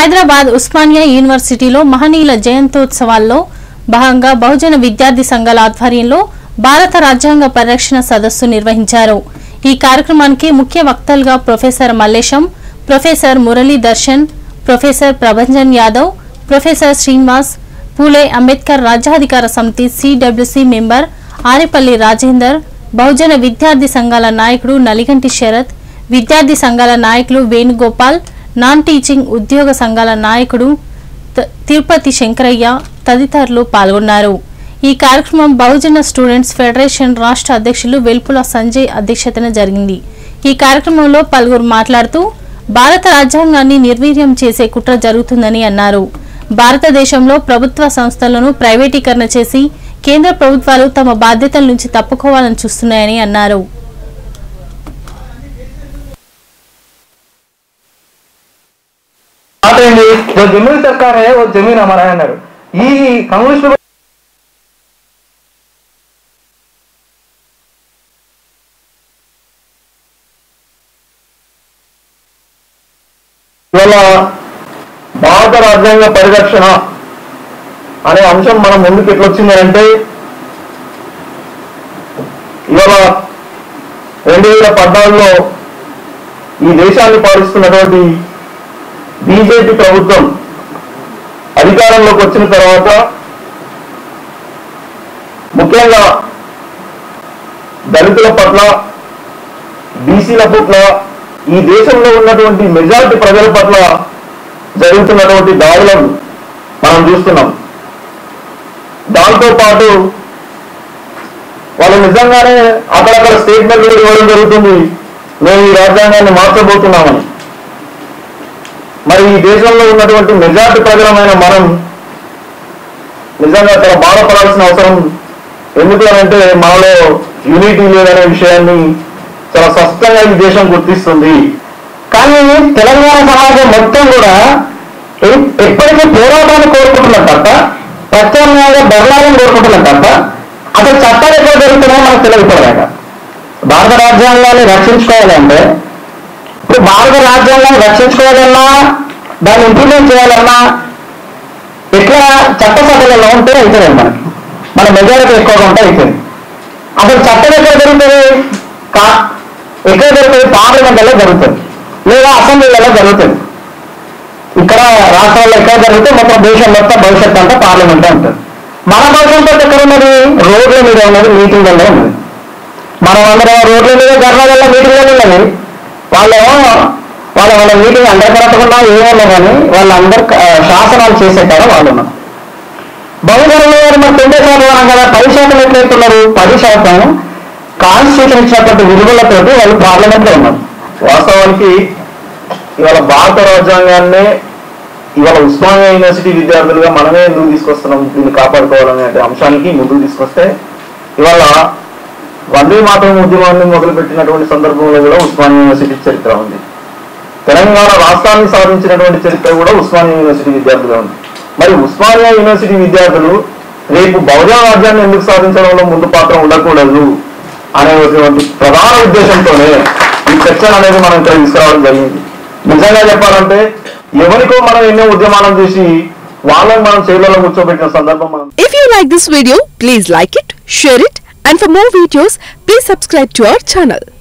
హైదరాబాద్ ఉస్మానియా యూనివర్సిటీలో మహనీయుల జయంతోత్సవాల్లో భాగంగా బహుజన విద్యార్థి సంఘాల ఆధ్వర్యంలో భారత రాజ్యాంగ పరిరక్షణ సదస్సు నిర్వహించారు ఈ కార్యక్రమానికి ముఖ్య వక్తలుగా professor Mallesham professor Murali Darshan professor Prabhanjan Yadav professor Srinivas Phule Ambedkar రాజ్యాధికార సమితి సిడబ్ల్యూసి మెంబర్ ఆరేపల్లి రాజేందర్ బహుజన విద్యార్థి సంఘాల నాయకుడు నలిగంటి శరత్ విద్యార్థి సంఘాల నాయకులు వేణుగోపాల్ నాన్ టీచింగ్ ఉద్యోగ సంఘాల నాయకుడు త- తిరుపతి శంకరయ్య తదితరులు పాల్గొన్నారు ఈ కార్యక్రమం బహుజన స్టూడెంట్స్ ఫెడరేషన్ రాష్ట్ర అధ్యక్షులు వెల్పుల సంజయ్ అధ్యక్షతన జరిగింది ఈ కార్యక్రమంలో పలువురు మాట్లాడుతూ భారత రాజ్యాంగాన్ని నిర్వీర్యం చేసే కుట్ర జరుగుతుందని అన్నారు భారతదేశంలో ప్రభుత్వ సంస్థలను ప్రైవేటీకరణ చేసి కేంద్ర ప్రభుత్వాలు తమ బాధ్యతల నుంచి తప్పుకోవాలని చూస్తున్నాయని అన్నారు बात ఏంటి जो जमीन सरकार है वो जमीन हमारा है అన్నారు ఈ కమ్యూనిస్టులు ఇవాళ భారత రాజ్యాంగ పరిరక్షణ అనే అంశం మనం ముందుకు ఎట్లా వచ్చింది అంటే ఇవాళ రెండు వేల పద్నాలుగులో ఈ దేశాన్ని పాలిస్తున్నటువంటి బీజేపీ ప్రభుత్వం అధికారంలోకి వచ్చిన తర్వాత ముఖ్యంగా దళితుల పట్ల బీసీల పట్ల ఈ దేశంలో ఉన్నటువంటి మెజారిటీ ప్రజల పట్ల జరుగుతున్నటువంటి దాడులను మనం చూస్తున్నాం దాంతో పాటు వాళ్ళు నిజంగానే అక్కడక్కడ స్టేట్మెంట్లు కూడా ఇవ్వడం జరుగుతుంది మేము ఈ రాజ్యాంగాన్ని మార్చబోతున్నామని మరి ఈ దేశంలో ఉన్నటువంటి మెజార్టీ ప్రజలమైన మనం నిజంగా చాలా బాధపడాల్సిన అవసరం ఎందుకు అని అంటే మనలో యూనిటీ లేదనే విషయాన్ని చాలా స్పష్టంగా ఈ దేశం గుర్తిస్తుంది కానీ తెలంగాణ సమాజం మొత్తం కూడా ఎ- ఎప్పటికీ పోరాటాన్ని కోరుకుంటున్నారు తప్ప ప్రత్యామ్నాయంగా బదలాలను కోరుకుంటున్నారు తప్ప అసలు చట్టాలు ఎక్కడ జరుగుతున్నాయో మనకు తెలియకపోయాక భారత రాజ్యాంగాన్ని రక్షించుకోవాలంటే ఇప్పుడు భారత రాజ్యాంగాన్ని రక్షించుకోవాలన్నా దాన్ని ఇంప్లిమెంట్ చేయాలన్నా ఎట్లా చట్టసభలలో ఉంటే అవుతుంది మనకి మన మెజారిటీ ఎక్కువగా ఉంటే అవుతుంది అసలు చట్టం ఎక్కడ జరుగుతుంది కా ఎక్కడ జరుగుతుంది పార్లమెంట్లో జరుగుతుంది లేదా అసెంబ్లీలలో జరుగుతుంది ఇక్కడ రాష్ట్రాల్లో ఎక్కడ జరిగితే మొత్తం దేశం మొత్తం భవిష్యత్తు అంతా పార్లమెంట్ ఉంటుంది మన భవిష్యత్తు ఎక్కడ ఉన్నది రోడ్ల మీద ఉన్నది మీటింగ్లలో ఉన్నది మనం అందరం రోడ్ల మీద ధర్నాలలో మీటింగ్లలో ఉన్నది వాళ్ళు వాళ్ళ వాళ్ళ మీటింగ్ అందరు కరెక్ట్గా ఏమన్నా కానీ వాళ్ళందరూ ఆ, శాసనాలు చేసేటారు వాళ్ళు ఉన్నారు బహుజనులు గారు మరి తొంభై శాతం అన్నాం కదా పది శాతం ఎట్లయితున్నారు పది శాతం కాన్స్టిట్యూషన్ ఇచ్చినటువంటి విలువలతో వాళ్ళు పార్లమెంట్ లో ఉన్నారు వాస్తవానికి ఇవాళ భారత రాజ్యాంగాన్నే ఇవాళ ఉస్మానియా యూనివర్సిటీ విద్యార్థులుగా మనమే ఎందుకు తీసుకొస్తున్నాం దీన్ని కాపాడుకోవాలనే అంశానికి ముందుకు తీసుకొస్తే ఇవాళ వందే మాతరం ఉద్యమాన్ని మొదలుపెట్టినటువంటి సందర్భంలో కూడా ఉస్మానియా యూనివర్సిటీ చరిత్ర ఉంది తెలంగాణ రాష్ట్రాన్ని సాధించినటువంటి చరిత్ర కూడా ఉస్మానియా యూనివర్సిటీ విద్యార్థులుగా ఉంది మరి ఉస్మానియా యూనివర్సిటీ విద్యార్థులు రేపు బహుజన రాజ్యాన్ని ఎందుకు సాధించడంలో ముందు పాత్ర ఉండకూడదు అనేటువంటి ప్రధాన ఉద్దేశంతోనే ఈ చర్చను అనేది మనం ఇక్కడ తీసుకురావడం జరిగింది నిజంగా చెప్పాలంటే ఎవరికో మనం ఎన్నో ఉద్యమాలను చేసి వాళ్ళని మనం చేతులలో కూర్చోబెట్టిన సందర్భం మనం If you like this video, please like it, share it, and for more videos, please subscribe to our channel.